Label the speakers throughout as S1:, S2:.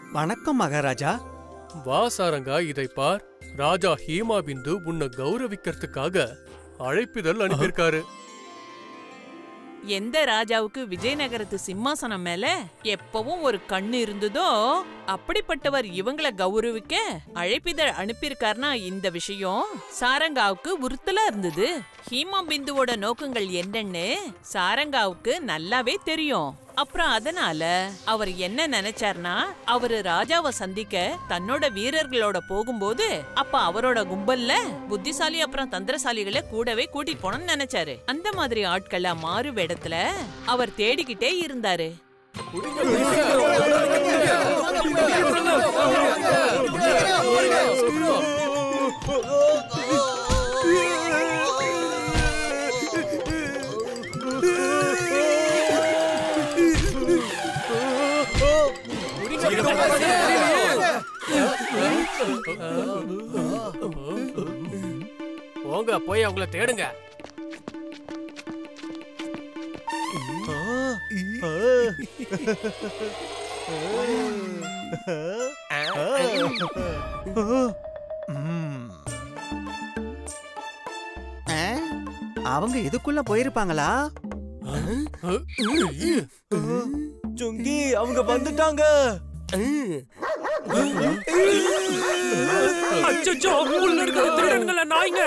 S1: வணக்கம் மகாராஜா
S2: வா சாரங்கா இதை பார் ராஜா ஹீமா பிந்து உன்னை கௌரவிக்கிறதுக்காக அழைப்பிதழ் அனுப்பியிருக்காரு
S3: எந்த ராஜாவுக்கு விஜயநகரத்து சிம்மாசனம் மேல எப்பவும் ஒரு கண்ணு இருந்ததோ அப்படிப்பட்டவர் இவங்கள கௌரவிக்க அழைப்பிதழ் அனுப்பியிருக்காருனா இந்த விஷயம் சாரங்காவுக்கு உறுத்தலா இருந்தது ஹீமா பிந்துவோட நோக்கங்கள் என்னன்னு சாரங்காவுக்கு நல்லாவே தெரியும் அப்புறம் அதனால அவர் என்ன நினைச்சார்னா அவரு ராஜாவை சந்திக்க தன்னோட வீரர்களோட போகும்போது அப்ப அவரோட கும்பல்ல புத்திசாலி அப்புறம் தந்திரசாலிகளை கூடவே கூட்டிட்டு போனோம்னு நினைச்சாரு அந்த மாதிரி ஆட்கள மாறு வேடத்துல அவர் தேடிக்கிட்டே இருந்தாரு
S2: போங்க போய் அவங்கள தேடுங்க
S1: ம். ஆ? அவங்க இதுக்குள்ள போயிருப்பாங்களா
S4: சுங்கி அவங்க வந்துட்டாங்க
S5: அச்சச்சோ உள்ள இருக்கிற திருடங்கள நாய்ங்க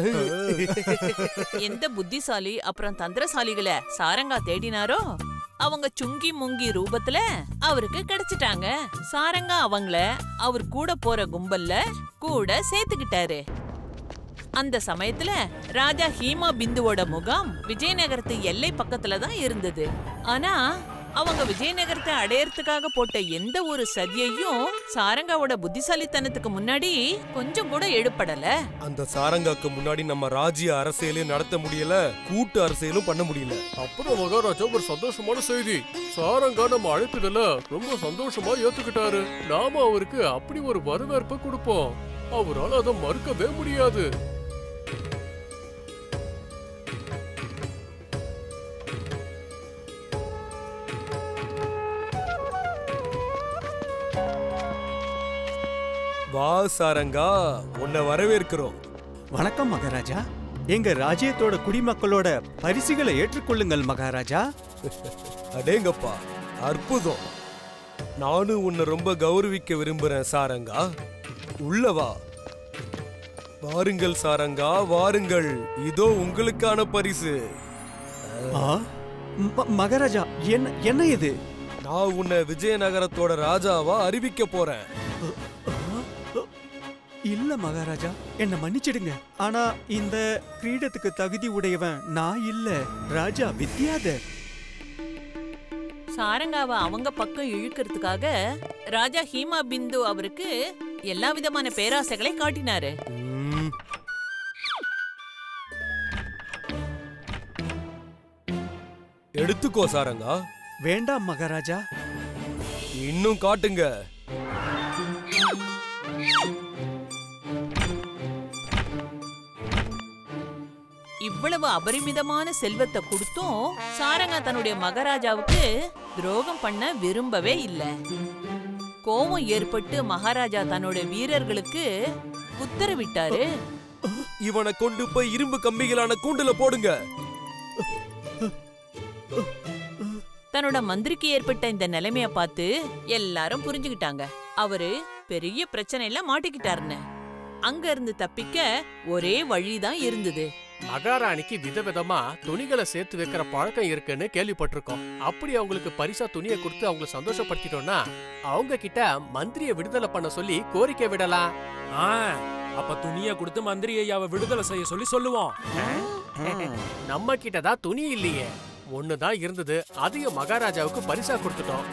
S3: எந்த புத்திசாலி அப்புறம் தந்திரசாலிகளை சாரங்கா தேடினாரோ அவங்க சுங்கி முங்கி ரூபத்துல அவருக்கு கிடைச்சிட்டாங்க சாரங்கா அவங்கள அவர் கூட போற கும்பல்ல கூட சேர்த்துக்கிட்டாரு அந்த சமயத்துல ராஜா ஹீமா பிந்துவோட முகாம் விஜயநகரத்து எல்லை பக்கத்துல தான் இருந்தது ஆனா அவங்க விஜயநகரத்தை அடையறதுக்காக போட்ட எந்த ஒரு சதியையும் சாரங்காவோட புத்திசாலித்தனத்துக்கு முன்னாடி கொஞ்சம் கூட எடுப்படல
S4: அந்த சாரங்காக்கு முன்னாடி நம்ம ராஜ்ய அரசியலையும் நடத்த முடியல கூட்டு அரசியலும் பண்ண முடியல
S2: அப்புறம் மகாராஜா ஒரு சந்தோஷமான செய்தி சாரங்கா நம்ம அழைப்பிதழ ரொம்ப சந்தோஷமா ஏத்துக்கிட்டாரு நாம அவருக்கு அப்படி ஒரு வரவேற்பை கொடுப்போம் அவரால் அதை மறுக்கவே முடியாது
S4: வா சாரங்கா உன்னை வரவேற்கிறோம்
S1: வணக்கம் மகாராஜா எங்க ராஜ்யத்தோட குடிமக்களோட பரிசுகளை ஏற்றுக்கொள்ளுங்கள் மகாராஜா
S4: அடேங்கப்பா அற்புதம் நானும் உன்னை ரொம்ப கௌரவிக்க விரும்புறேன் சாரங்கா உள்ள வா வாருங்கள் சாரங்கா வாருங்கள் இதோ உங்களுக்கான பரிசு
S1: ஆ? ம- மகாராஜா என்ன என்ன இது
S4: நான் உன்னை விஜயநகரத்தோட ராஜாவா அறிவிக்க போறேன்
S1: இல்ல மகாராஜா என்ன மன்னிச்சிடுங்க ஆனா இந்த கிரீடத்துக்கு தகுதி உடையவன் நான் இல்ல ராஜா வித்யாதர்
S3: சாரங்காவை அவங்க பக்கம் இழுக்கிறதுக்காக ராஜா ஹீமா பிந்து அவருக்கு எல்லா விதமான பேராசைகளை காட்டினாரு
S4: ம், எடுத்துக்கோ சாரங்கா
S1: வேண்டாம் மகாராஜா
S4: இன்னும் காட்டுங்க
S3: இவ்வளவு அபரிமிதமான செல்வத்தை கொடுத்தும் சாரங்கா தன்னுடைய மகாராஜாவுக்கு துரோகம் பண்ண விரும்பவே இல்ல கோபம் ஏற்பட்டு மகாராஜா தன்னுடைய வீரர்களுக்கு உத்தரவிட்டாரு
S4: இவனை கொண்டு போய் இரும்பு கம்பிகளான கூண்டுல போடுங்க
S3: தன்னோட மந்திரிக்கு ஏற்பட்ட இந்த நிலைமைய பார்த்து எல்லாரும் புரிஞ்சுக்கிட்டாங்க அவரு பெரிய பிரச்சனையில மாட்டிக்கிட்டாருன்னு அங்க இருந்து தப்பிக்க ஒரே வழிதான் இருந்தது
S2: மகாராணிக்கு விதவிதமா துணிகளை சேர்த்து வைக்கிற பழக்கம் இருக்குன்னு கேள்விப்பட்டிருக்கோம் அப்படி அவங்களுக்கு பரிசா துணியை கொடுத்து அவங்கள சந்தோஷப்படுத்திட்டோம்னா அவங்க கிட்ட மந்திரிய விடுதலை பண்ண சொல்லி கோரிக்கை விடலாம்
S5: ஆ, அப்ப துணிய கொடுத்து மந்திரி ஐயாவை விடுதலை செய்ய சொல்லி சொல்லுவோம்
S2: நம்ம கிட்ட தான் துணி இல்லையே ஒண்ணுதான் இருந்தது அதையும் மகாராஜாவுக்கு பரிசா கொடுத்துட்டோம்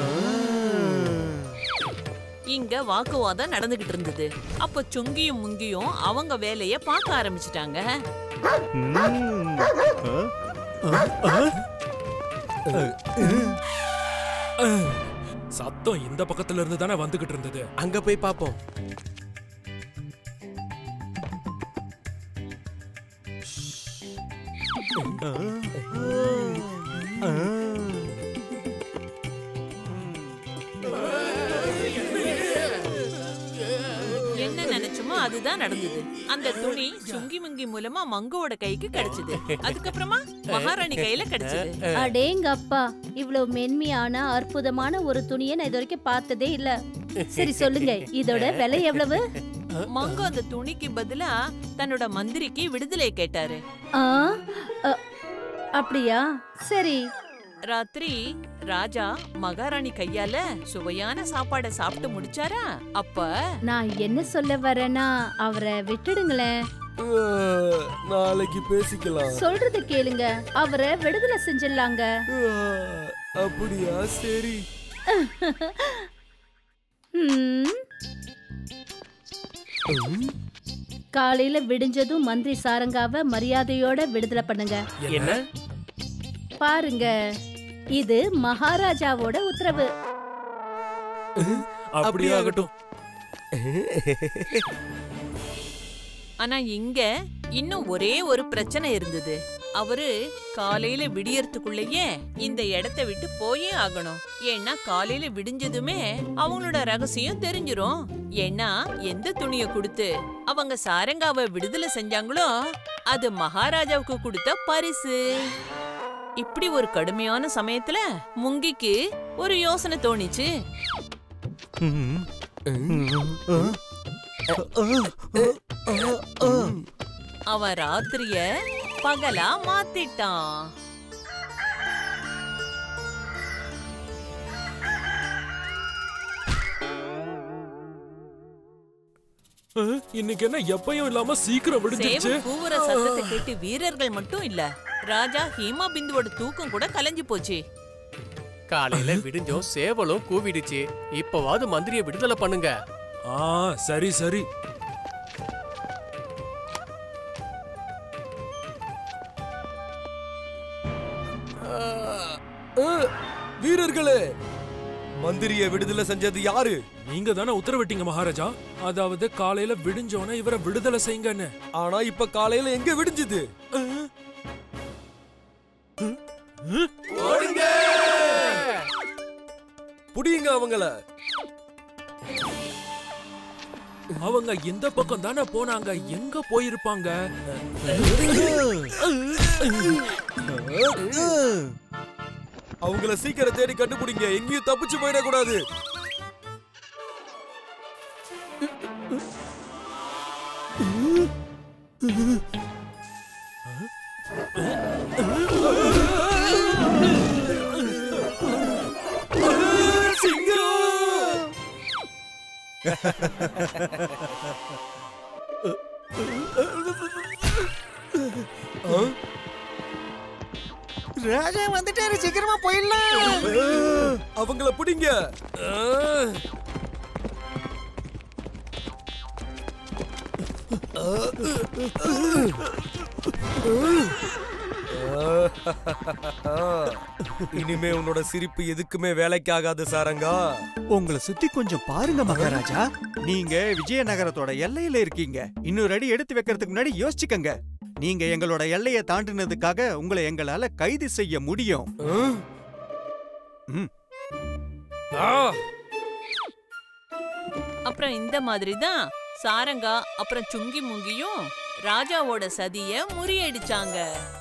S3: இங்க வாக்குவாதம் நடந்துகிட்டு இருந்தது அப்ப சுங்கியும் முங்கியும் அவங்க வேலைய பார்க்க ஆரம்பிச்சிட்டாங்க
S1: ம். ஆ?
S5: சத்தம் இந்த பக்கத்துல இருந்து தானே வந்துகிட்டு இருந்தது
S4: அங்க போய் பாப்போம்
S3: என்ன நினைச்சோமோ அதுதான் நடந்தது அந்த துணி சுங்கி முங்கி மூலமா மங்குவோட கைக்கு கிடைச்சது அதுக்கப்புறமா மகாராணி கையில கிடைச்சது
S6: அடேங்கப்பா இவ்வளவு மென்மையான அற்புதமான ஒரு துணியை நான் இது வரைக்கும் பார்த்ததே இல்ல சரி சொல்லுங்க இதோட விலை எவ்வளவு
S3: மங்கு அந்த துணிக்கு பதிலா தன்னோட மந்திரிக்கு விடுதலை கேட்டாரு
S6: ஆ அ, அப்படியா சரி
S3: ராத்திரி ராஜா மகாராணி கையால சுவையான சாப்பாட சாப்பிட்டு முடிச்சாரா அப்ப
S6: நான் என்ன சொல்ல வரேன்னா அவரை விட்டுடுங்களேன்
S4: அஹ், நாளைக்கு பேசிக்கலாம்
S6: சொல்றது கேளுங்க அவரை விடுதலை செஞ்சிடலாங்க
S4: அஹ், அப்படியா சரி
S6: ம். காலையில விடிஞ்சதும் மந்திரி சாரங்காவ மரியாதையோட விடுதலை பண்ணுங்க
S2: என்ன
S6: பாருங்க இது மகாராஜாவோட உத்தரவு
S5: அப்படியே ஆகட்டும்
S3: ஆனா இங்க இன்னும் ஒரே ஒரு பிரச்சனை இருந்தது அவரு காலையில விடியறதுக்குள்ளேயே இந்த இடத்த விட்டு போயே ஆகணும் ஏன்னா காலையில விடிஞ்சதுமே அவங்களோட ரகசியம் தெரிஞ்சிரும் ஏன்னா எந்த துணிய கொடுத்து அவங்க சாரங்காவை விடுதலை செஞ்சாங்களோ அது மகாராஜாவுக்கு கொடுத்த பரிசு இப்படி ஒரு கடுமையான சமயத்துல முங்கிக்கு ஒரு யோசனை தோணிச்சு அவன் ராத்திரிய பகலா மாத்திட்டான்
S5: அஹ், இன்னைக்கு என்ன எப்பயும் இல்லாம சீக்கிரம் விடுஞ்சிருச்சு
S3: சேவல் கூவுற சத்தத்தை கேட்டு வீரர்கள் மட்டும் இல்ல ராஜா ஹீமா பிந்துவோட தூக்கம் கூட கலைஞ்சு போச்சு
S2: காலையில விடிஞ்சோம் சேவலும் கூவிடுச்சு இப்பவாவது மந்திரிய விடுதலை பண்ணுங்க
S5: ஆ சரி சரி
S4: அஹ், வீரர்களே மந்திரிய விடுதலை செஞ்சது யாரு
S5: நீங்க தானே உத்தரவிட்டீங்க மகாராஜா அதாவது காலையில விடிஞ்சோன இவரை விடுதலை செய்யுங்கன்னு
S4: ஆனா இப்ப காலையில எங்க விடிஞ்சது புடியுங்க அவங்கள
S5: அவங்க இந்த பக்கம் தானே போனாங்க எங்க போயிருப்பாங்க
S4: அவங்கள சீக்கிரம் தேடி கண்டுபிடிங்க எங்கேயும் தப்பிச்சு போயிடக்கூடாது
S1: ராஜா வந்துட்டாரு சீக்கிரமா போயிடலாம்
S4: அவங்கள பிடிங்க அஹ். இனிமே உன்னோட சிரிப்பு எதுக்குமே வேலைக்கு ஆகாது சாரங்கா
S1: உங்களை சுத்தி கொஞ்சம் பாருங்க மகாராஜா நீங்க விஜயநகரத்தோட எல்லையில இருக்கீங்க இன்னொரு அடி எடுத்து வைக்கிறதுக்கு முன்னாடி யோசிச்சுக்கங்க நீங்க எங்களோட எல்லையை தாண்டினதுக்காக உங்களை எங்களால கைது செய்ய முடியும்
S4: அஹ்.
S1: ம்.
S4: ஆ,
S3: அப்புறம் இந்த மாதிரி தான் சாரங்கா அப்புறம் சுங்கி முங்கியும் ராஜாவோட சதிய முறியடிச்சாங்க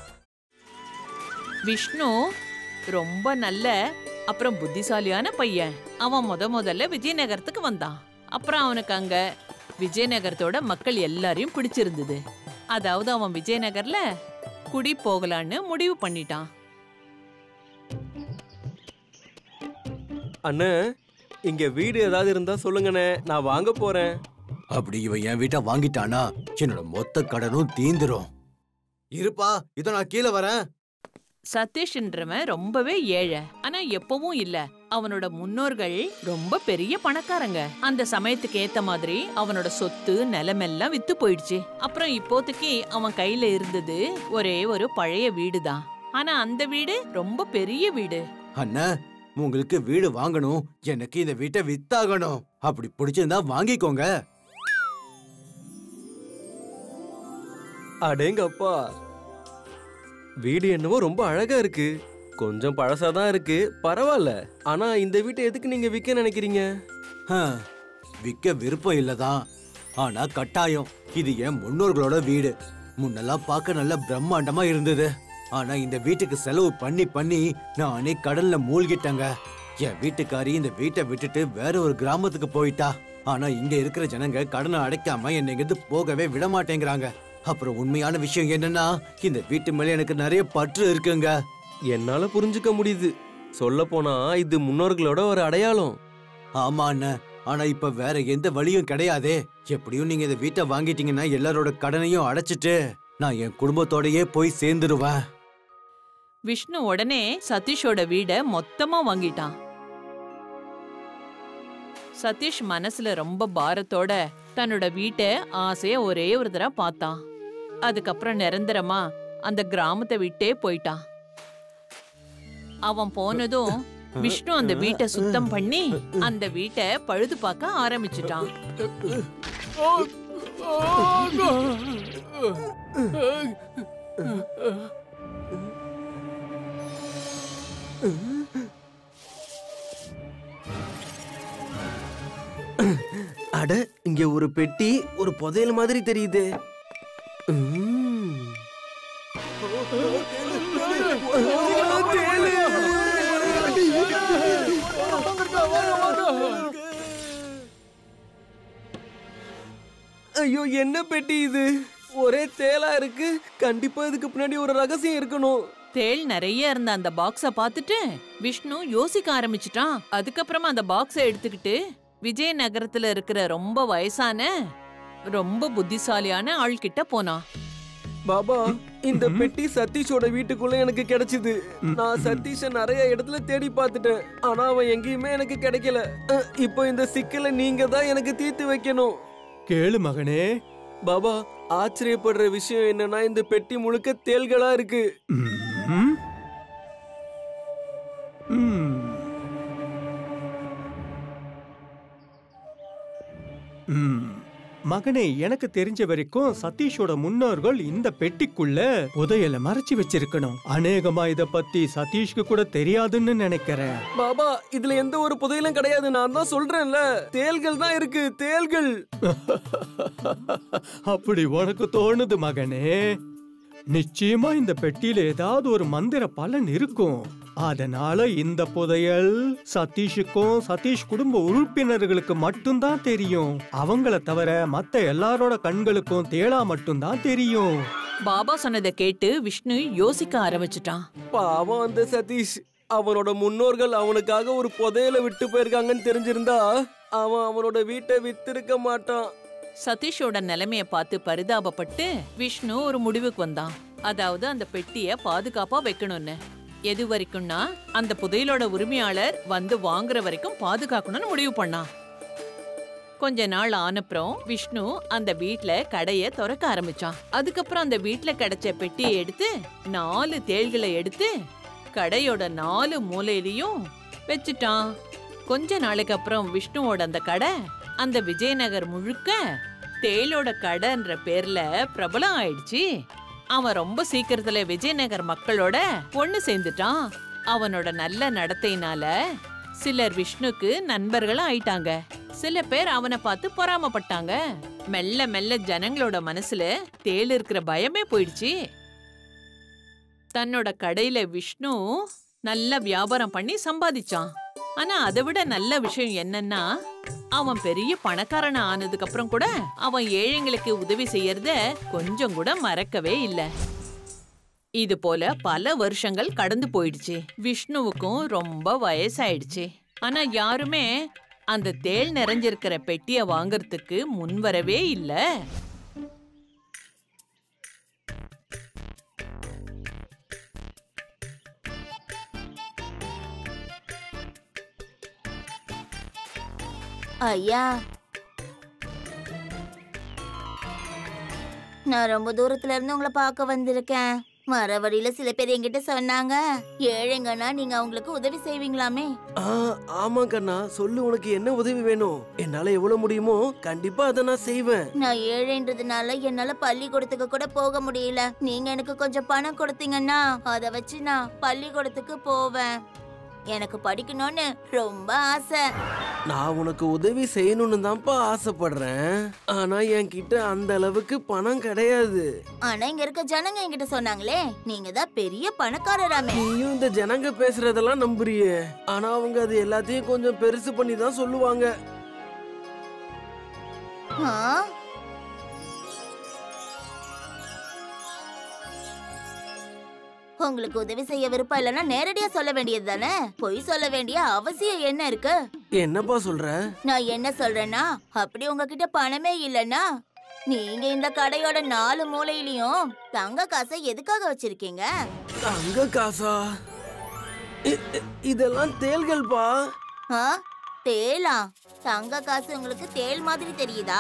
S3: விஷ்ணு ரொம்ப நல்ல அப்புறம் புத்திசாலியான பையன் அவன் முத முதல்ல விஜயநகரத்துக்கு வந்தான் அப்புறம் அவனுக்கு அங்க விஜயநகரத்தோட மக்கள் எல்லாரையும் பிடிச்சிருந்தது அதாவது அவன் விஜயநகர்ல குடி போகலான்னு முடிவு பண்ணிட்டான்
S7: அண்ணே இங்க வீடு ஏதாவது இருந்தா சொல்லுங்கண்ணே நான் வாங்க போறேன்
S8: அப்படி இவன் என் வீட்டை வாங்கிட்டானா என்னோட மொத்த கடனும் தீந்துரும் இருப்பா இதோ நான் கீழே வரேன்
S3: சதீஷ்ன்றவன் ரொம்பவே ஏழை ஆனா எப்பவும் இல்ல அவனோட முன்னோர்கள் ரொம்ப பெரிய பணக்காரங்க அந்த சமயத்துக்கு ஏத்த மாதிரி அவனோட சொத்து நிலமெல்லாம் வித்து போயிடுச்சு அப்புறம் இப்போதைக்கு அவன் கையில இருந்தது ஒரே ஒரு பழைய வீடுதான் ஆனா அந்த வீடு ரொம்ப பெரிய வீடு
S8: அண்ணா உங்களுக்கு வீடு வாங்கணும் எனக்கு இந்த வீட்டை வித்தாகணும் அப்படி பிடிச்சிருந்தா வாங்கிக்கோங்க
S7: அடேங்கப்பா வீடு என்னவோ ரொம்ப அழகா இருக்கு கொஞ்சம் பழசாதான் இருக்கு பரவாயில்ல ஆனா இந்த வீட்டை எதுக்கு நீங்க விற்க நினைக்கிறீங்க
S8: ஹ, விக்க விருப்பம் இல்லதான் ஆனா கட்டாயம் இது என் முன்னோர்களோட வீடு முன்னெல்லாம் பார்க்க நல்ல பிரம்மாண்டமா இருந்தது ஆனா இந்த வீட்டுக்கு செலவு பண்ணி பண்ணி நானே கடல்ல மூழ்கிட்டேங்க என் வீட்டுக்காரி இந்த வீட்டை விட்டுட்டு வேற ஒரு கிராமத்துக்கு போயிட்டா ஆனா இங்க இருக்கிற ஜனங்க கடனை அடைக்காம என்னை இங்கிருந்து போகவே விட மாட்டேங்கிறாங்க அப்புறம் உண்மையான விஷயம் என்னன்னா இந்த வீட்டு மேல எனக்கு நிறைய பற்று இருக்குங்க
S7: என்னால புரிஞ்சுக்க முடியுது சொல்ல போனா இது முன்னோர்களோட ஒரு அடையாளம்
S8: ஆமா அண்ணன் ஆனா இப்ப வேற எந்த வழியும் கிடையாதே எப்படியும் நீங்க இந்த வீட்டை வாங்கிட்டீங்கன்னா எல்லாரோட கடனையும் அடைச்சிட்டு நான் என் குடும்பத்தோடயே போய் சேர்ந்துருவேன்
S3: விஷ்ணு உடனே சதீஷோட வீட மொத்தமா வாங்கிட்டான் சதீஷ் மனசுல ரொம்ப பாரத்தோட தன்னோட வீட்டை ஆசையா ஒரே ஒரு தடவை பார்த்தான் அதுக்கப்புறம் நிரந்தரமா அந்த கிராமத்தை விட்டே போயிட்டான் அவன் போனதும் விஷ்ணு அந்த வீட்டை சுத்தம் பண்ணி அந்த வீட்டை பழுது பார்க்க ஆரம்பிச்சிட்டான்
S7: அட இங்க ஒரு பெட்டி ஒரு புதையல் மாதிரி தெரியுது ஐயோ என்ன பெட்டி இது ஒரே தேலா இருக்கு கண்டிப்பா இதுக்கு பின்னாடி ஒரு ரகசியம் இருக்கணும்
S3: தேள் நிறைய இருந்த அந்த பாக்ஸ பார்த்துட்டு விஷ்ணு யோசிக்க ஆரம்பிச்சிட்டான் அதுக்கப்புறமா அந்த பாக்ஸ எடுத்துக்கிட்டு விஜயநகரத்துல இருக்கிற ரொம்ப வயசான ரொம்ப புத்திசாலியான ஆள்கிட்ட போனான்
S7: பாபா இந்த பெட்டி சதீஷோட வீட்டுக்குள்ள எனக்கு கிடைச்சது நான் சதீஷ நிறைய இடத்துல தேடி பார்த்துட்டேன் ஆனா அவன் எங்கேயுமே எனக்கு கிடைக்கல அஹ், இப்போ இந்த சிக்கலை நீங்க தான் எனக்கு தீர்த்து வைக்கணும்
S1: கேளு மகனே
S7: பாபா ஆச்சரியப்படுற விஷயம் என்னன்னா இந்த பெட்டி முழுக்க தேள்களா இருக்கு
S1: ம்ம். ம். ம். மகனே எனக்கு தெரிஞ்ச வரைக்கும் சதீஷோட முன்னோர்கள் இந்த பெட்டிக்குள்ள புதையல மறைச்சு வச்சிருக்கணும் அநேகமா இத பத்தி சதீஷ்க்கு கூட தெரியாதுன்னு நினைக்கிறேன்
S7: பாபா இதுல எந்த ஒரு புதையலும் கிடையாது நான் தான் சொல்றேன்ல தேள்கள் தான் இருக்கு தேள்கள்
S1: அப்படி உனக்கு தோணுது மகனே நிச்சயமா இந்த பெட்டியில ஏதாவது ஒரு மந்திர பலன் இருக்கும் அதனால இந்த புதையல் சதீஷுக்கும் சதீஷ் குடும்ப உறுப்பினர்களுக்கு மட்டும்தான் தெரியும் அவங்கள தவிர மத்த எல்லாரோட கண்களுக்கும் தேளா மட்டும்தான் தெரியும்
S3: பாபா சொன்னதை கேட்டு விஷ்ணு யோசிக்க ஆரம்பிச்சிட்டான்
S7: பாவம் அந்த சதீஷ் அவனோட முன்னோர்கள் அவனுக்காக ஒரு புதையல விட்டு போயிருக்காங்கன்னு தெரிஞ்சிருந்தா அவன் அவனோட வீட்டை வித்திருக்க மாட்டான்
S3: சதீஷோட நிலைமைய பார்த்து பரிதாபப்பட்டு விஷ்ணு ஒரு முடிவுக்கு வந்தான் அதாவது அந்த பெட்டிய பாதுகாப்பா வைக்கணும்னு எது வரைக்கும்னா அந்த புதையலோட உரிமையாளர் வந்து வாங்குற வரைக்கும் பாதுகாக்கணும்னு முடிவு பண்ணான் கொஞ்ச நாள் ஆனப்புறம் விஷ்ணு அந்த வீட்ல கடைய திறக்க ஆரம்பிச்சான் அதுக்கப்புறம் அந்த வீட்ல கிடைச்ச பெட்டியை எடுத்து நாலு தேள்களை எடுத்து கடையோட நாலு மூலையிலயும் வச்சுட்டான் கொஞ்ச நாளைக்கு அப்புறம் விஷ்ணுவோட அந்த கடை அந்த விஜயநகர் முழுக்க தேளோட கடைன்ற பேர்ல பிரபலம் ஆயிடுச்சு அவன் ரொம்ப சீக்கிரத்துல விஜயநகர் மக்களோட ஒண்ணு சேர்ந்துட்டான் அவனோட நல்ல நடத்தையினால சிலர் விஷ்ணுக்கு நண்பர்களும் ஆயிட்டாங்க சில பேர் அவனை பார்த்து பொறாமப்பட்டாங்க மெல்ல மெல்ல ஜனங்களோட மனசுல தேள் இருக்கிற பயமே போயிடுச்சு தன்னோட கடையில விஷ்ணு நல்ல வியாபாரம் பண்ணி சம்பாதிச்சான் ஆனா அதை விட நல்ல விஷயம் என்னன்னா அவன் பெரிய பணக்காரன் ஆனதுக்கு அப்புறம் கூட அவன் ஏழைங்களுக்கு உதவி செய்யறத கொஞ்சம் கூட மறக்கவே இல்ல இது போல பல வருஷங்கள் கடந்து போயிடுச்சு விஷ்ணுவுக்கும் ரொம்ப வயசாயிடுச்சு ஆனா யாருமே அந்த தேள் நிறைஞ்சிருக்கிற பெட்டிய வாங்குறதுக்கு முன்வரவே இல்ல
S9: ஐயா நான் ரொம்ப தூரத்துல இருந்து உங்களை பார்க்க வந்திருக்கேன் வர வழியில சில பேர் என்கிட்ட சொன்னாங்க ஏழைங்கன்னா நீங்க அவங்களுக்கு உதவி செய்வீங்களாமே
S7: ஆ, ஆமா கண்ணா சொல்லு உனக்கு என்ன உதவி வேணும் என்னால எவ்வளவு முடியுமோ கண்டிப்பா அதை நான் செய்வேன்
S9: நான் ஏழைன்றதுனால என்னால பள்ளிக்கூடத்துக்கு கூட போக முடியல நீங்க எனக்கு கொஞ்சம் பணம் கொடுத்தீங்கன்னா அதை வச்சு நான் பள்ளிக்கூடத்துக்கு போவேன் எனக்கு படிக்கணும்னு ரொம்ப ஆசை
S7: நான் உனக்கு உதவி செய்யணும்னு தான்ப்பா ஆசைப்படுறேன் ஆனா என்கிட்ட அந்த அளவுக்கு பணம் கிடையாது
S9: ஆனா இங்க இருக்க ஜனங்க என்கிட்ட சொன்னாங்களே நீங்க தான் பெரிய பணக்காரராமே
S7: நீயும் இந்த ஜனங்க பேசுறதெல்லாம் நம்புறியே ஆனா அவங்க அது எல்லாத்தையும் கொஞ்சம் பெருசு பண்ணி தான் சொல்லுவாங்க
S9: ஆ? உங்களுக்கு உதவி செய்ய விருப்பம் இல்லைன்னா நேரடியா சொல்ல வேண்டியது தானே பொய் சொல்ல வேண்டிய அவசியம் என்ன இருக்கு
S7: என்னப்பா சொல்ற
S9: நான் என்ன சொல்றேன்னா அப்படி உங்ககிட்ட பணமே இல்லைன்னா நீங்க இந்த கடையோட நாலு மூலையிலயும் தங்க காசை எதுக்காக வச்சிருக்கீங்க
S7: தங்க காசா இ- இ- இதெல்லாம் தேள்கள்பா
S9: ஆ? தேலா தங்க காசு உங்களுக்கு தேல் மாதிரி தெரியுதா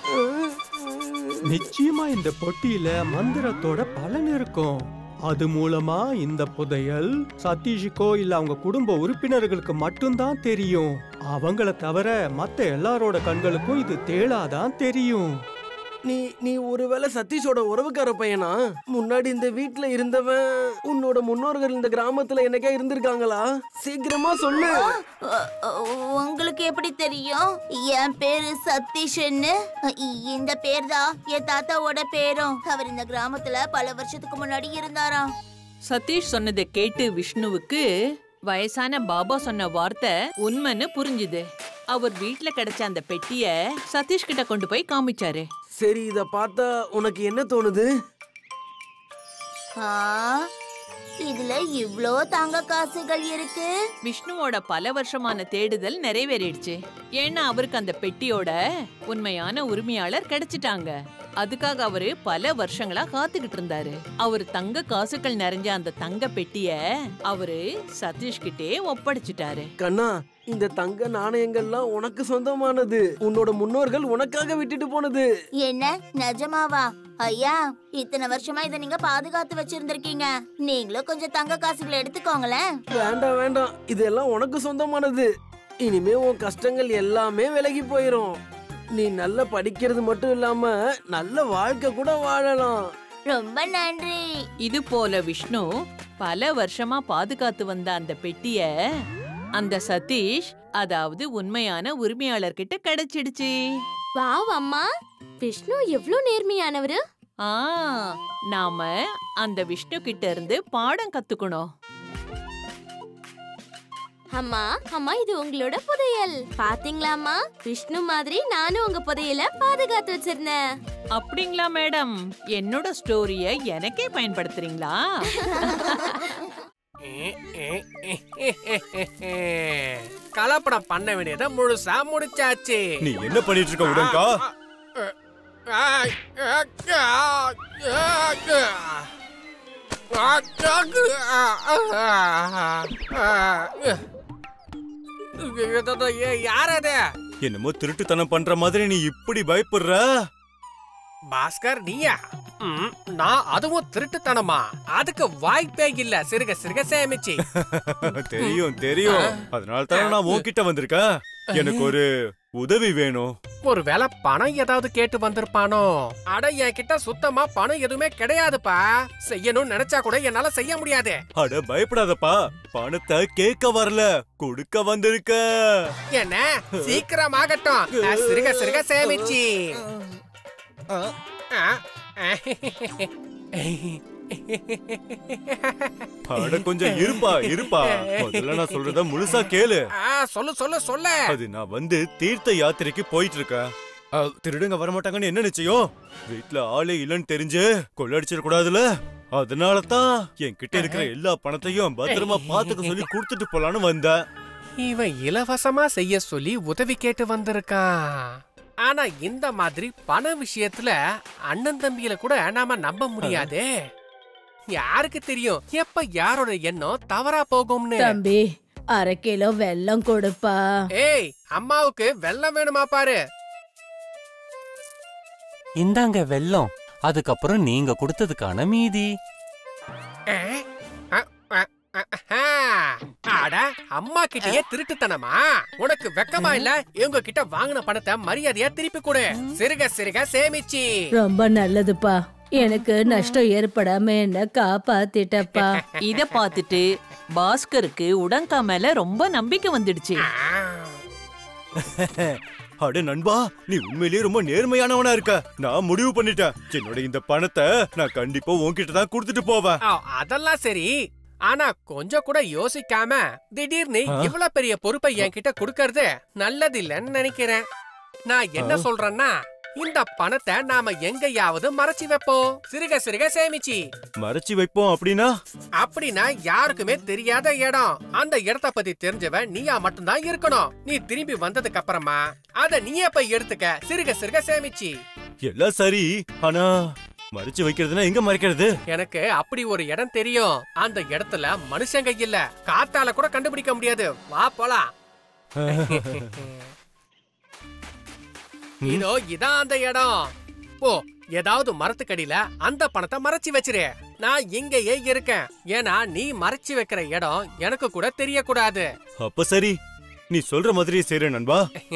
S1: நிச்சயமா இந்த பொட்டியில மந்திரத்தோட பலன் இருக்கும் அது மூலமா இந்த புதையல் சதீஷுக்கோ இல்ல அவங்க குடும்ப உறுப்பினர்களுக்கு மட்டும்தான் தெரியும் அவங்கள தவிர மத்த எல்லாரோட கண்களுக்கும் இது தேளாதான் தெரியும்
S7: நீ நீ ஒருவேளை சதீஷோட உறவுக்கார பையனா முன்னாடி இந்த வீட்ல இருந்தவன் உன்னோட முன்னோர்கள் இந்த கிராமத்துல என்னைக்கா இருந்திருக்காங்களா சீக்கிரமா சொல்லு
S9: அ- அ- உங்களுக்கு எப்படி தெரியும் என் பேரு சதீஷ்ன்னு இ- இந்த பேர் தான் என் தாத்தாவோட பேரும் அவர் இந்த கிராமத்துல பல வருஷத்துக்கு முன்னாடி இருந்தாராம்
S3: சதீஷ் சொன்னதை கேட்டு விஷ்ணுவுக்கு வயசான பாபா சொன்ன வார்த்தை உண்மைன்னு புரிஞ்சுது அவர் வீட்ல கிடைச்ச அந்த பெட்டிய சதீஷ் கிட்ட கொண்டு போய் காமிச்சாரு
S7: சரி இத பார்த்தா உனக்கு என்ன தோணுது
S9: ஆ, இதுல இவ்ளோ தங்க காசுகள் இருக்கு
S3: விஷ்ணுவோட பல வருஷமான தேடுதல் நிறைவேறிடுச்சு ஏன்னா அவருக்கு அந்த பெட்டியோட உண்மையான உரிமையாளர் கிடைச்சிட்டாங்க அதுக்காக அவரு பல வருஷங்களா காத்துக்கிட்டு இருந்தாரு அவர் தங்க காசுகள் நிறைஞ்ச அந்த தங்க பெட்டிய அவரு சதீஷ் கிட்டே ஒப்படைச்சிட்டாரு
S7: கண்ணா இந்த தங்க நாணயங்கள்லாம் உனக்கு சொந்தமானது உன்னோட முன்னோர்கள் உனக்காக விட்டுட்டு போனது
S9: என்ன நிஜமாவா ஐயா இத்தனை வருஷமா இத நீங்க பாதுகாத்து வச்சிருந்திருக்கீங்க நீங்களும் கொஞ்சம் தங்க காசுகளை எடுத்துக்கோங்களேன்
S7: வேண்டாம் வேண்டாம் இதெல்லாம் உனக்கு சொந்தமானது இனிமே உன் கஷ்டங்கள் எல்லாமே விலகி போயிரும் நீ நல்லா படிக்கிறது மட்டும் இல்லாம நல்ல வாழ்க்கை கூட வாழலாம்
S9: ரொம்ப நன்றி
S3: இது போல விஷ்ணு பல வருஷமா பாதுகாத்து வந்த அந்த பெட்டிய அந்த சதீஷ் அதாவது உண்மையான உரிமையாளர் கிட்ட கிடைச்சிடுச்சு
S10: வாவ் அம்மா விஷ்ணு எவ்ளோ நேர்மையானவரு
S3: ஆ நாம அந்த விஷ்ணு கிட்ட இருந்து பாடம் கத்துக்கணும்
S10: அம்மா அம்மா இது உங்களோட புதையல் பாத்தீங்களா அம்மா விஷ்ணு மாதிரி நானும் உங்க புதையல பாதுகாத்து வச்சிருந்தேன்
S3: அப்படிங்களா மேடம் என்னோட ஸ்டோரிய எனக்கே பயன்படுத்துறீங்களா
S2: கலப்படம் பண்ண வேண்டியதை முழுசா முடிச்சாச்சு
S4: நீ என்ன பண்ணிட்டு இருக்க உடங்கா
S2: யார் அது
S4: என்னமோ திருட்டுத்தனம் பண்ற மாதிரி நீ இப்படி பயப்படுற
S2: பாஸ்கர் நீயா ம், நான் அதுவும் திருட்டுத்தனமா அதுக்கு வாய்ப்பே இல்ல சிறுக சிறுக சேமிச்சு
S4: தெரியும் தெரியும் அதனால தானே நான் உன்கிட்ட வந்திருக்கேன் எனக்கு ஒரு உதவி வேணும்
S2: ஒருவேளை பணம் ஏதாவது கேட்டு வந்திருப்பானோ அட என்கிட்ட சுத்தமா பணம் எதுவுமே கிடையாதுப்பா செய்யணும்னு நினைச்சா கூட என்னால செய்ய முடியாது
S4: அட பயப்படாதப்பா பணத்தை கேட்க வரல கொடுக்க வந்திருக்க
S2: என்ன சீக்கிரமாகட்டும் நான் சிறுக சிறுக சேமிச்சு ஆ,
S4: அட கொஞ்சம் இருப்பா இருப்பா முதல்ல நான் சொல்றத முழுசா கேளு
S2: ஆ, சொல்லு சொல்லு சொல்லு
S4: அது நான் வந்து தீர்த்த யாத்திரைக்கு போயிட்டு இருக்கேன் அ, திருடங்க வரமாட்டாங்கன்னு என்ன நிச்சயம் வீட்ல ஆளே இல்லைன்னு தெரிஞ்சு கொள்ளடிச்சிட கூடாதுல அதனால தான் என்கிட்ட இருக்கிற எல்லா பணத்தையும் பத்திரமா பாத்துக்க சொல்லி கொடுத்துட்டு போலான்னு வந்தேன்
S2: இவன் இலவசமா செய்ய சொல்லி உதவி கேட்டு வந்திருக்கான் ஆனா இந்த மாதிரி பண விஷயத்துல அண்ணன் தம்பியில கூட நாம நம்ப முடியாதே யாருக்கு தெரியும் எப்ப யாரோட எண்ணம் தவறா போகும்னு
S11: தம்பி அரை கிலோ வெல்லம் கொடுப்பா
S2: ஏய் அம்மாவுக்கு வெள்ளம் வேணுமா பாரு
S12: இந்தாங்க வெல்லம் அதுக்கப்புறம் நீங்க கொடுத்ததுக்கான மீதி
S2: அஹ், அஹ், அஹ், அஹ், அஹ். அட அம்மா கிட்டயே திருட்டுத்தனமா உனக்கு வெக்கமா இல்ல இவங்க கிட்ட வாங்கின பணத்தை மரியாதையா திருப்பி கொடு சிறுக சிறுக சேமிச்சு
S11: ரொம்ப நல்லதுப்பா எனக்கு நஷ்டம் ஏற்படாம என்ன காப்பாத்திட்டப்பா
S3: இத பார்த்துட்டு பாஸ்கருக்கு உடங்கா மேல ரொம்ப நம்பிக்கை வந்துடுச்சு
S4: அட நண்பா நீ உண்மையிலேயே ரொம்ப நேர்மையானவனா இருக்க நான் முடிவு பண்ணிட்டேன் என்னோட இந்த பணத்தை நான் கண்டிப்பா உன்கிட்ட தான் கொடுத்துட்டு போவேன்
S2: ஆ, அதெல்லாம் சரி ஆனா கொஞ்சம் கூட யோசிக்காம திடீர்னு
S4: ஆ?
S2: இவ்வளவு பெரிய பொறுப்பை என்கிட்ட கொடுக்கறது நல்லது இல்லைன்னு நினைக்கிறேன் நான் என்ன
S4: ஆ?
S2: சொல்றேன்னா இந்த பணத்தை நாம எங்கேயாவது மறைச்சு வைப்போம் சிறுக சிறுக சேமிச்சு
S4: மறைச்சு வைப்போம் அப்படின்னா
S2: அப்படின்னா யாருக்குமே தெரியாத இடம் அந்த இடத்த பத்தி தெரிஞ்சவன் நீயா மட்டும்தான் இருக்கணும் நீ திரும்பி வந்ததுக்கு அப்புறமா அத நீயே போய் எடுத்துக்க சிறுக சிறுக சேமிச்சு
S4: எல்லாம் சரி ஆனா மறைச்சு வைக்கிறதுனா எங்க மறைக்கிறது
S2: எனக்கு அப்படி ஒரு இடம் தெரியும் அந்த இடத்துல மனுஷங்க இல்ல காத்தால கூட கண்டுபிடிக்க முடியாது வா போலாம் இதோ இதான் அந்த இடம் ஓ ஏதாவது மரத்துக்கடியில அந்த பணத்தை மறைச்சு வச்சிரு நான் இங்கேயே இருக்கேன் ஏன்னா நீ மறைச்சு வைக்கிற இடம் எனக்கு கூட தெரியக்கூடாது
S4: அப்ப சரி நீ சொல்ற மாதிரி செய்றேன் நண்பா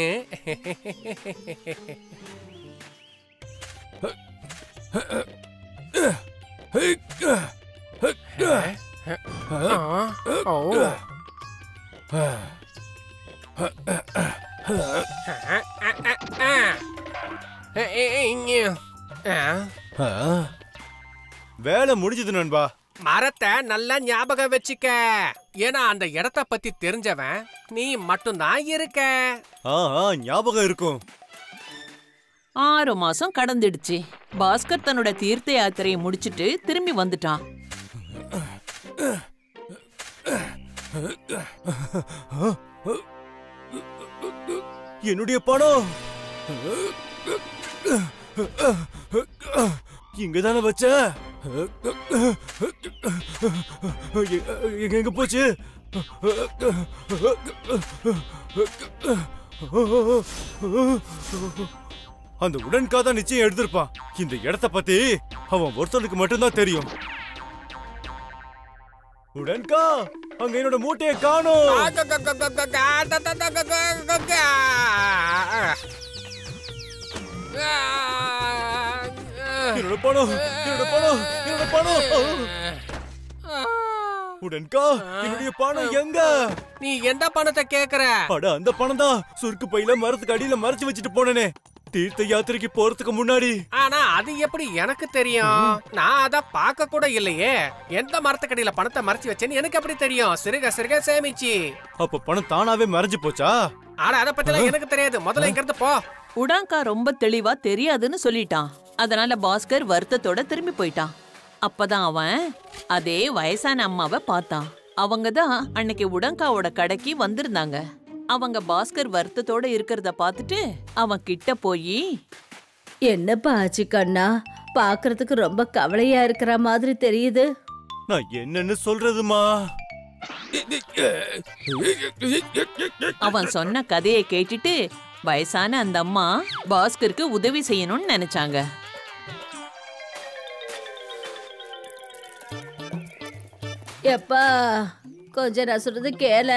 S4: ஆ, வேலை முடிஞ்சது நண்பா
S2: மரத்தை நல்லா ஞாபகம் வச்சுக்க ஏன்னா அந்த இடத்த பத்தி தெரிஞ்சவன் நீ மட்டும்தான் இருக்க
S4: ஆ ஆ, ஞாபகம் இருக்கும்
S3: ஆறு மாசம் கடந்துடுச்சு பாஸ்கர் தன்னோட தீர்த்த யாத்திரையை முடிச்சிட்டு திரும்பி வந்துட்டான்
S4: என்னுடைய பணம் இங்கதானே வச்ச எங்க எங்க போச்சு அந்த உடன்காத நிச்சயம் எடுத்திருப்பான் இந்த இடத்த பத்தி அவன் ஒருத்தனுக்கு மட்டும்தான் தெரியும் உடன்கா அங்க என்னோட மூட்டையை காணோம் என்னோட பணம் என்னோட பணம் என்னோட பணம் உடன்கா என்னுடைய பணம் எங்க
S2: நீ எந்த பணத்தை கேக்குற
S4: அட அந்த பணம் தான் சுருக்கு பையில மரத்துக்கு அடியில மறைச்சு வச்சுட்டு போனனே தீர்த்த யாத்திரைக்கு போறதுக்கு முன்னாடி
S2: ஆனா அது எப்படி எனக்கு தெரியும் நான் அத பார்க்க கூட இல்லையே எந்த மரத்துக்கடியில பணத்தை மறைச்சு வச்சேன்னு எனக்கு எப்படி தெரியும் சிறுக சிறுக சேமிச்சு
S4: அப்ப பணம் தானாவே மறைஞ்சு போச்சா
S2: ஆனா அத பத்தி எனக்கு தெரியாது முதல்ல இங்க இருந்து போ
S3: உடாங்கா ரொம்ப தெளிவா தெரியாதுன்னு சொல்லிட்டான் அதனால பாஸ்கர் வருத்தத்தோட திரும்பி போயிட்டான் அப்பதான் அவன் அதே வயசான அம்மாவை பார்த்தான் அவங்க தான் அன்னைக்கு உடங்காவோட கடைக்கு வந்திருந்தாங்க அவங்க பாஸ்கர் வருத்தத்தோட இருக்கிறத பார்த்துட்டு அவன் கிட்ட போய்
S11: என்னப்பா ஆச்சு கண்ணா பாக்குறதுக்கு ரொம்ப கவலையா இருக்கிற மாதிரி தெரியுது
S4: நான் என்னன்னு சொல்றதுமா
S3: அவன் சொன்ன கதையை கேட்டுட்டு வயசான அந்த அம்மா பாஸ்கருக்கு உதவி செய்யணும்னு நினைச்சாங்க
S11: எப்பா கொஞ்சம் நான் சொல்றது கேள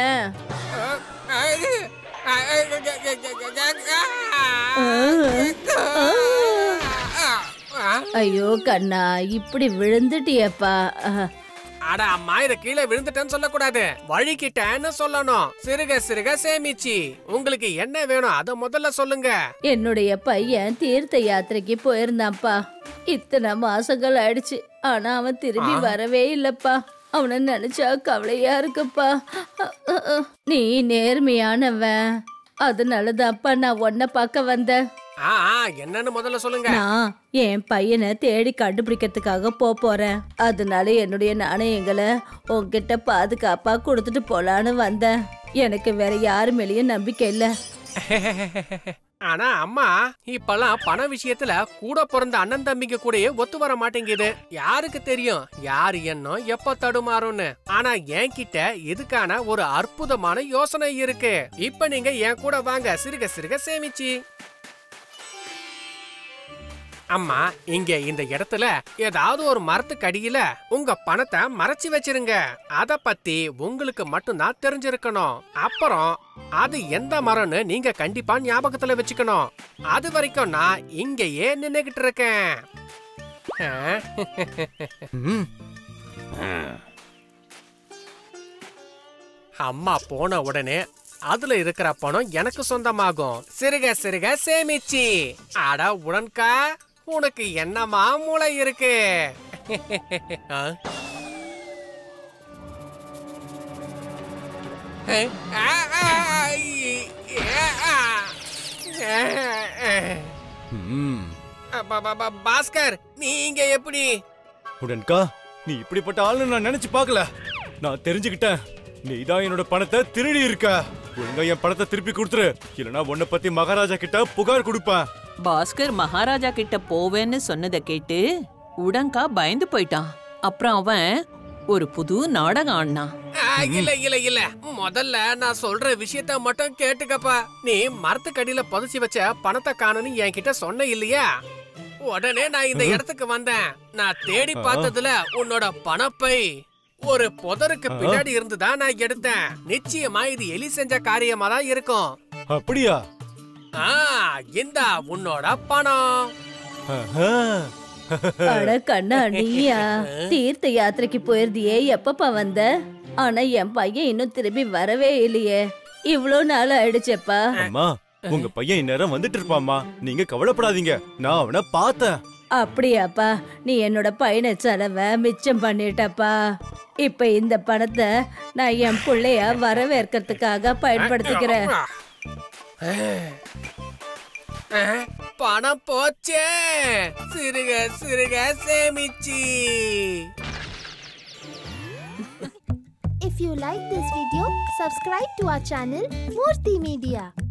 S11: ஐயோ கண்ணா இப்படி விழுந்துட்டியப்பா அஹ்,
S2: அட அம்மா இத கீழே விழுந்துட்டேன்னு சொல்லக்கூடாது வழிக்கிட்டேன்னு சொல்லணும் சிறுக சிறுக சேமிச்சு உங்களுக்கு என்ன வேணும் அத முதல்ல சொல்லுங்க
S11: என்னுடைய பையன் தீர்த்த யாத்திரைக்கு போயிருந்தான்ப்பா இத்தனை மாசங்கள் ஆயிடுச்சு ஆனா அவன் திரும்பி
S2: ஆ.
S11: வரவே இல்லப்பா அவனை நினைச்சா கவலையா இருக்குப்பா அஹ், அஹ், அஹ். நீ நேர்மையானவன் அதனாலதான்ப்பா நான் உன்னை பார்க்க வந்தேன்
S2: ஆ ஆ, என்னன்னு முதல்ல சொல்லுங்க
S11: நான் என் பையனை தேடி கண்டுபிடிக்கிறதுக்காக போக போறேன் அதனால என்னுடைய நாணயங்களை உன்கிட்ட பாதுகாப்பா கொடுத்துட்டு போலான்னு வந்தேன் எனக்கு வேற யாரு மேலயும் நம்பிக்கை இல்ல
S2: ஆனா அம்மா இப்பெல்லாம் பண விஷயத்துல கூட பிறந்த அண்ணன் தம்பிங்க கூடயே ஒத்து வர மாட்டேங்குது யாருக்கு தெரியும் யார் எண்ணம் எப்ப தடுமாறும்னு ஆனா என்கிட்ட இதுக்கான ஒரு அற்புதமான யோசனை இருக்கு இப்ப நீங்க என் கூட வாங்க சிறுக சிறுக சேமிச்சு அம்மா இங்க இந்த இடத்துல ஏதாவது ஒரு மரத்துக்கு அடியில உங்க பணத்தை மறைச்சு வச்சிருங்க அத பத்தி உங்களுக்கு மட்டும்தான் தெரிஞ்சிருக்கணும் அப்புறம் அது எந்த மரம்னு நீங்க கண்டிப்பா ஞாபகத்துல வச்சுக்கணும் அது வரைக்கும் நான் இங்கேயே நின்னுகிட்டு இருக்கேன் ஆ? அம்மா போன உடனே அதுல இருக்கிற பணம் எனக்கு சொந்தமாகும் சிறுக சிறுக சேமிச்சு அட உடன்கா உனக்கு என்னமா மூளை இருக்கு ஆ? ஆ, ஆ, இ- ஆ, ஆ.
S4: ம்.
S2: ப- ப- ப- பாஸ்கர் நீங்க எப்படி
S4: உடன்கா நீ இப்படிப்பட்ட ஆளுன்னு நான் நினைச்சு பார்க்கல நான் தெரிஞ்சுக்கிட்டேன் நீதான் என்னோட பணத்தை திருடி இருக்க ஒழுங்கா என் பணத்தை திருப்பி கொடுத்துரு இல்லனா உன்னை பத்தி மகாராஜா கிட்ட புகார் கொடுப்பேன்
S3: பாஸ்கர் மகாராஜா கிட்ட போவேன்னு சொன்னதை கேட்டு உடங்கா பயந்து போயிட்டான் அப்புறம் அவன் ஒரு புது நாடகம் ஆடினான்
S2: ஆ, இல்ல இல்ல இல்ல முதல்ல நான் சொல்ற விஷயத்த மட்டும் கேட்டுக்கப்பா நீ மரத்துக்கடியில புதைச்சி வச்ச பணத்தை காணும்னு என்கிட்ட சொன்ன இல்லையா உடனே நான் இந்த இடத்துக்கு வந்தேன் நான் தேடி
S4: ஆ.
S2: பார்த்ததுல உன்னோட பணப்பை ஒரு புதருக்கு பின்னாடி இருந்துதான் நான் எடுத்தேன் நிச்சயமா இது எலி செஞ்ச காரியமா தான் இருக்கும்
S4: அப்படியா
S2: ஆ இந்தா உன்னோட பணம்
S4: ஆஹா.
S11: அட கண்ணா நீயா தீர்த்த யாத்திரைக்கு போயிருந்தியே எப்பப்பா வந்த ஆனா என் பையன் இன்னும் திரும்பி வரவே இல்லையே இவ்ளோ நாள் ஆயிடுச்சேப்பா
S4: அம்மா உங்க பையன் இந்நேரம் வந்துட்டு இருப்பாம்மா நீங்க கவலைப்படாதீங்க நான் அவனை பார்த்தேன்
S11: அப்படியாப்பா நீ என்னோட பயண செலவை மிச்சம் பண்ணிட்டப்பா இப்ப இந்த பணத்தை நான் என் பிள்ளைய வரவேற்கிறதுக்காக பயன்படுத்திக்கிறேன்
S2: ஆ, பணம் போச்சே சிறுக சிறுக சேமிச்சி
S13: If you like this video, subscribe to our channel Murthy Media.